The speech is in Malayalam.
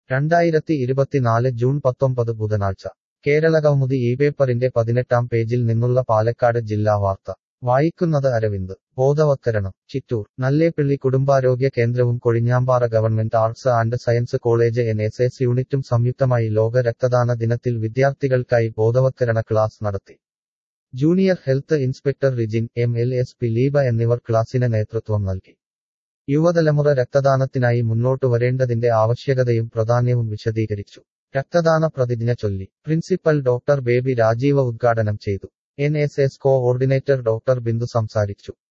രണ്ടായിരത്തി ഇരുപത്തിനാല് ജൂൺ പത്തൊമ്പത് ബുധനാഴ്ച കേരളകൗമുദി ഈ പേപ്പറിന്റെ പതിനെട്ടാം പേജിൽ നിന്നുള്ള പാലക്കാട് ജില്ലാ വാർത്ത വായിക്കുന്നത് അരവിന്ദ് ബോധവത്കരണം ചിറ്റൂർ നല്ലേപ്പിള്ളി കുടുംബാരോഗ്യ കേന്ദ്രവും Kozhinjampara government arts and science college N S S യൂണിറ്റും സംയുക്തമായി ലോക രക്തദാന ദിനത്തിൽ വിദ്യാർത്ഥികൾക്കായി ബോധവത്കരണ ക്ലാസ് നടത്തി junior health inspector Rijin M L S P Leeba എന്നിവർ ക്ലാസിന് നേതൃത്വം നൽകി യുവതലമുറ രക്തദാനത്തിനായി മുന്നോട്ടു വരേണ്ടതിന്റെ ആവശ്യകതയും പ്രാധാന്യവും വിശദീകരിച്ചു രക്തദാന പ്രതിജ്ഞ ചൊല്ലി പ്രിൻസിപ്പൽ ഡോക്ടർ ബേബി രാജീവ ഉദ്ഘാടനം ചെയ്തു N S S coordinator doctor Bindu സംസാരിച്ചു